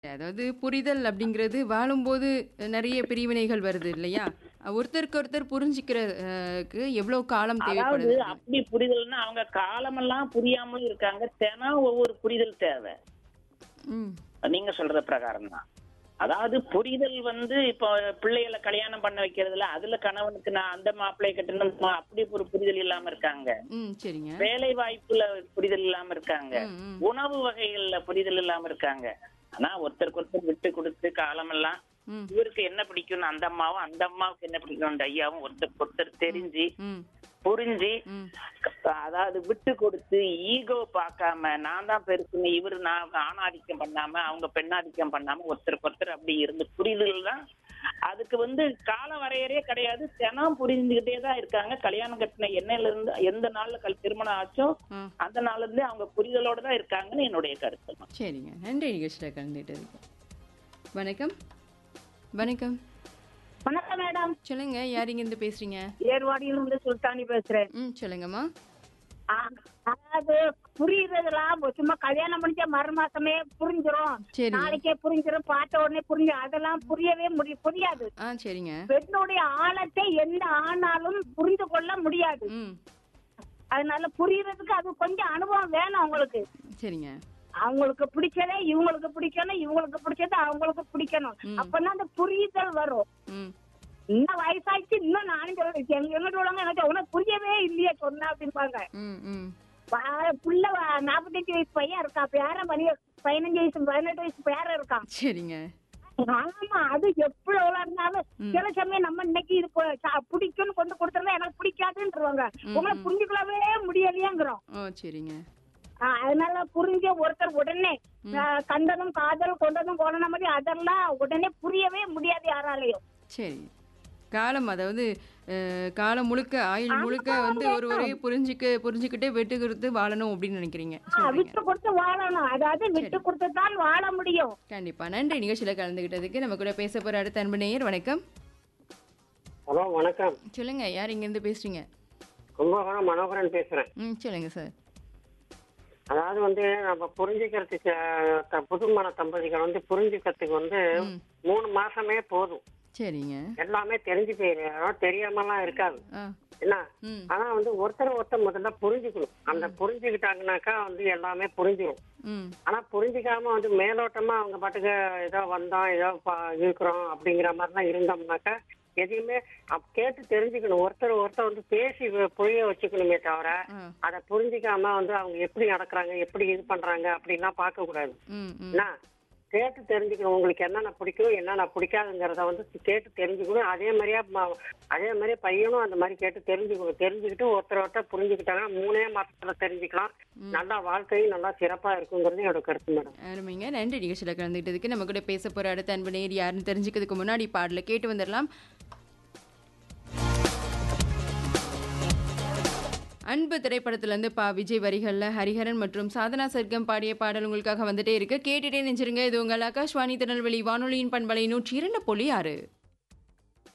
அதாவது புரிதல் அப்படிங்கிறது வாழும்போது நெறைய பிரிவினைகள் வருது இல்லையா? ஒருத்தருக்கு ஒருத்தர் புரிஞ்சுக்கிறதுக்கு எவ்வளோ காலம் அதாவது தேவைப்படுது? அப்படி புரிதல்னா அவங்க காலமெல்லாம் புரியாமலும் இருக்காங்க. தினம் ஒவ்வொரு புரிதல் தேவை. ம். நீங்க சொல்ற பிரகாரம் தான். அதாவது புரிதல் வந்து இப்போ பிள்ளைகளை கல்யாணம் பண்ண வைக்கிறதுல அதுல கணவனுக்கு நான் அந்த மாப்பிள்ளையை கட்டணும் அப்படி ஒரு புரிதல் இல்லாம இருக்காங்க. ம். சரிங்க. வேலை வாய்ப்புல புரிதல் இல்லாம இருக்காங்க. ம், ம். உணவு வகைகள்ல புரிதல் இல்லாம இருக்காங்க. ஆனா ஒருத்தருக்கு ஒருத்தர் விட்டு கொடுத்து காலமெல்லாம் ம். இவருக்கு என்ன பிடிக்கும்னு அந்த அம்மாவும் அந்த அம்மாவுக்கு என்ன பிடிக்கும் அந்த ஐயாவும் ஒருத்தருக்கு ஒருத்தர் தெரிஞ்சு ம். புரிஞ்சு ம். அதாவது விட்டு கொடுத்து ஈகோ பார்க்காம நான் தான் பெருசுன்னு இவரு நான் ஆணாதிக்கம் பண்ணாம அவங்க பெண்ணாதிக்கம் பண்ணாம ஒருத்தருக்கு ஒருத்தர் அப்படி இருந்து புரிதல் தான் அதுக்கு வந்து கால வரையறையே கிடையாது தினம் புரிஞ்சுக்கிட்டே தான் இருக்காங்க கல்யாணம் கட்டின எண்ணெயில இருந்து எந்த நாள்ல கல் திருமணம் ஆச்சோ ஆ. அந்த நாள்ல இருந்தே அவங்க புரிதலோட தான் இருக்காங்கன்னு என்னுடைய கருத்து சரிங்க. நன்றி நிகழ்ச்சியில் கலந்துட்டதுக்கு. வணக்கம். வணக்கம். வணக்கம் மேடம் சொல்லுங்க யார் இருந்து பேசுறீங்க? ஏர்வாடியிலிருந்து சுல்தானி பேசுறேன் ம். சொல்லுங்கம்மா. ஆ, அதாவது புரியுறதுலாம் சும்மா கல்யாணம் முடிஞ்ச மறு மாசமே புரிஞ்சிரும் சரி. நாளைக்கே புரிஞ்சிரும் பார்த்த உடனே புரிஞ்சு அதெல்லாம் புரியவே முடிய புரியாது ஆ சரிங்க. பெண்ணுடைய ஆழத்தை எந்த ஆணாலும் புரிந்து கொள்ள முடியாது ம். அதனால புரியறதுக்கு அது கொஞ்சம் அனுபவம் வேணும் அவங்களுக்கு சரிங்க. அவங்களுக்கு பிடிச்சதே இவங்களுக்கு பிடிக்கணும் இவங்களுக்கு பிடிச்சது அவங்களுக்கு பிடிக்கணும் ம். அப்பதான் அந்த புரிதல் வரும் ம். இன்னும் வயசாச்சு இன்னும் நானும் சொல்றேன் எங்க எங்கிட்ட உள்ளவங்க எனக்கு உனக்கு புரியவே இல்லையே சொன்னா அப்படிம்பாங்க ம். ம். வா- புள்ள வ- நாற்பத்தஞ்சு வயசு பையன் இருக்கான் பேரன் பனி பதினஞ்சு வயசு பதினெட்டு வயசு பேரன் இருக்கான் சரிங்க. ஆமா அது எவ்வளவு இருந்தாலும் ம். சில சமயம் நம்ம இன்னைக்கு இது பு- சா- பிடிக்கும்னு கொண்டு கொடுத்துருந்தா எனக்கு பிடிக்காதுன்றவாங்க ம், உங்களை ம். புரிஞ்சுக்கலவே முடியலையேங்கிறோம் ஓ சரிங்க. ஆ, அதனால புரிஞ்ச ஒருத்தர் உடனே ம். ஆ, கண்டதும் காதல் கொண்டதும் போன மாதிரி அதெல்லாம் உடனே புரியவே முடியாது யாராலையும் சரி. காலம் அதாவது அஹ், காலம் முழுக்க ஆயுள் முழுக்க வந்து ஒருவரை புரிஞ்சுக்க புரிஞ்சுக்கிட்டே விட்டு கொடுத்து வாழணும் அப்படின்னு நினைக்கிறீங்க ஆ, சொல்றீங்க விட்டு கொடுத்து வாழணும் அதாவது விட்டு கொடுத்து தான் வாழ முடியும் கண்டிப்பா நன்றி நிகழ்ச்சியில கலந்துகிட்டதுக்கு நம்ம கூட பேச போற அடுத்த அன்பு நேயர் வணக்கம் ஹலோ வணக்கம் சொல்லுங்க யார் இங்க இருந்து பேசுறீங்க கும்பகோணம் மனோகரன் பேசுறேன் ம் சொல்லுங்க சார் அதாவது வந்து நம்ம புரிஞ்சுக்கிறதுக்கு அஹ், த- புதுமண தம்பதிகள் வந்து புரிஞ்சுக்கிறதுக்கு வந்து ம் மூணு மாசமே போதும் சரிங்க எல்லாமே தெரிஞ்சு போயிடும் தெரியாமலாம் இருக்காது ஆ என்ன ம் ஆனா வந்து ஒருத்தர் ஒருத்தர் முதல்ல புரிஞ்சுக்கணும் அந்த புரிஞ்சுக்கிட்டாங்கனாக்கா வந்து எல்லாமே புரிஞ்சிடும் ம் ஆனா புரிஞ்சுக்காம வந்து மேலோட்டமா அவங்க பாட்டுக்கு ஏதோ வந்தோம் ஏதோ பா- இருக்கிறோம் அப்படிங்கிற மாதிரிலாம் இருந்தோம்னாக்கா எதையுமே அப் கேட்டு தெரிஞ்சுக்கணும் ஒருத்தர் ஒருத்தர் வந்து பேசி வ- புரிய வச்சுக்கணுமே தவிர ஆ அதை புரிஞ்சுக்காம வந்து அவங்க எப்படி நடக்கிறாங்க எப்படி இது பண்றாங்க அப்படின்லாம் பார்க்க கூடாது ம் ம் என்ன கேட்டு தெரிஞ்சுக்கணும் உங்களுக்கு என்னென்ன பிடிக்கும் என்னென்ன பிடிக்காதுங்கிறத வந்து கேட்டு தெரிஞ்சுக்கணும் அதே மாதிரியா ம- அதே மாதிரியே பையனும் அந்த மாதிரி கேட்டு தெரிஞ்சுக்கணும் தெரிஞ்சுக்கிட்டு ஒருத்தர் ஒருத்தர் புரிஞ்சுக்கிட்டாங்கன்னா மூணே மாசத்துல தெரிஞ்சுக்கலாம் நல்லா வாழ்க்கையும் நல்லா சிறப்பா இருக்குங்கிறது என்னோட கருத்து மேடம் அருமைங்க நன்றி நிகழ்ச்சியில் கலந்துக்கிட்டதுக்கு நம்ம கூட பேச போற அடுத்த அன்பு நேயர் யாருன்னு தெரிஞ்சுக்கிறதுக்கு முன்னாடி பாடல கேட்டு வந்துடலாம் அன்பு திரைப்படத்திலிருந்து பா விஜய் வரிகள்ல ஹரிஹரன் மற்றும் சாதனா சர்க்கம் பாடிய பாடல் உங்களுக்காக வந்துட்டே இருக்கு கேட்டுட்டே நெஞ்சிருங்க இது உங்கள் ஆகாஷ்வாணி திருநெல்வேலி வானொலியின் பண்பலை நூற்றி இரண்டு புள்ளி ஆறு